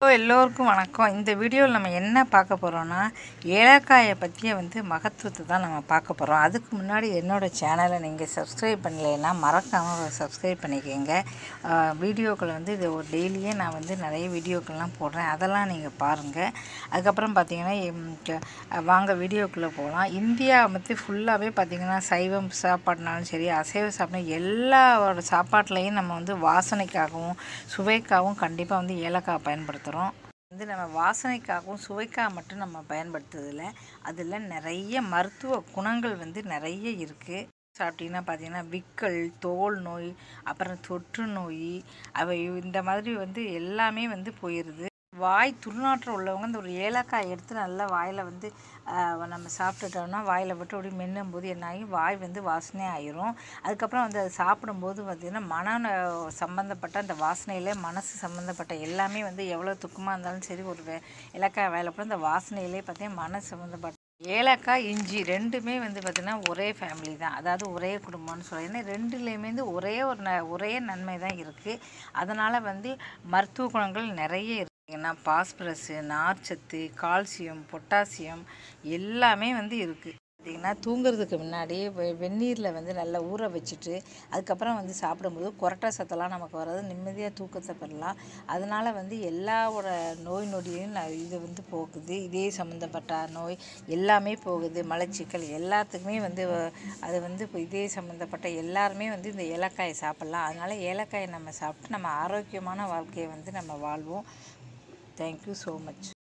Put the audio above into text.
hello எல்லோருக்கும் வணக்கம் இந்த வீடியோவில் நம்ம என்ன பார்க்க போகிறோன்னா ஏலக்காயை பற்றிய வந்து மகத்துவத்தை தான் நம்ம பார்க்க போகிறோம் அதுக்கு முன்னாடி என்னோடய சேனலை நீங்கள் சப்ஸ்கிரைப் பண்ணலைன்னா மறக்காமல் சப்ஸ்கிரைப் பண்ணிக்கோங்க ஆஹ் வீடியோக்கள் வந்து இது ஒரு டெய்லியே நான் வந்து நிறைய வீடியோக்கள்லாம் போடுறேன் அதெல்லாம் நீங்கள் பாருங்கள் அதுக்கப்புறம் பார்த்தீங்கன்னா எம், க- வாங்க வீடியோக்குள்ளே போகலாம் இந்தியா வந்து ஃபுல்லாகவே பார்த்தீங்கன்னா சைவம் சாப்பாடுனாலும் சரி அசைவ சாப்பிடும் எல்லாரோட சாப்பாட்லேயும் நம்ம வந்து வாசனைக்காகவும் சுவைக்காகவும் கண்டிப்பாக வந்து ஏலக்காய் பயன்படுத்துகிறோம் வந்து நம்ம வாசனைக்காகவும் சுவைக்காக மட்டும் நம்ம பயன்படுத்துறதில்ல அதில் நிறைய மருத்துவ குணங்கள் வந்து நிறைய இருக்குது சாப்பிட்டீங்கன்னா பார்த்தீங்கன்னா விக்கல் தோல் நோய் அப்புறம் தொற்று நோய் அவை இந்த மாதிரி வந்து எல்லாமே வந்து போயிடுது வாய் துர்நாற்றம் உள்ளவங்க இந்த ஒரு ஏலக்காய் எடுத்து நல்லா வாயில் வந்து ஆஹ், நம்ம சாப்பிட்டுட்டோம்னா வாயில் விட்டு அப்படி மென்னும் போது என்ன ஆகி வாய் வந்து வாசனை ஆயிரும் அதுக்கப்புறம் வந்து அது சாப்பிடும்போது பார்த்திங்கன்னா மன ந- சம்மந்தப்பட்ட அந்த வாசனையிலே மனசு சம்மந்தப்பட்ட எல்லாமே வந்து எவ்வளோ துக்கமாக இருந்தாலும் சரி ஒரு வே ஏலக்காய் வேலை போட அந்த வாசனையிலே பார்த்தீங்கன்னா மனசு சம்மந்தப்பட்ட ஏலக்காய் இஞ்சி ரெண்டுமே வந்து பார்த்திங்கன்னா ஒரே ஃபேமிலி தான் அதாவது ஒரே குடும்பம்னு சொல்லலாம் ஏன்னா ரெண்டுலேயுமே வந்து ஒரே ஒரு ந ஒரே நன்மை தான் இருக்குது அதனால் வந்து மருத்துவ குணங்கள் நிறைய இருக்கு ஏன்னா பாஸ்பரஸு நார்ச்சத்து கால்சியம் பொட்டாசியம் எல்லாமே வந்து இருக்குது பார்த்திங்கன்னா தூங்குறதுக்கு முன்னாடி வெ- வெந்நீரில் வந்து நல்லா ஊற வச்சுட்டு அதுக்கப்புறம் வந்து சாப்பிடும்போது கொரட்டை சத்தெல்லாம் நமக்கு வராது நிம்மதியாக தூக்கத்தை பெறலாம் அதனால் வந்து எல்லாவோட நோய் நொடியும் ந- இது வந்து போகுது இதே சம்மந்தப்பட்ட நோய் எல்லாமே போகுது மலச்சிக்கல் எல்லாத்துக்குமே வந்து வ- அது வந்து இப்போ இதே சம்மந்தப்பட்ட எல்லாருமே வந்து இந்த ஏலக்காயை சாப்பிட்லாம் அதனால் ஏலக்காயை நம்ம சாப்பிட்டு நம்ம ஆரோக்கியமான வாழ்க்கையை வந்து நம்ம வாழ்வோம் தேங்க்யூ ஸோ மச்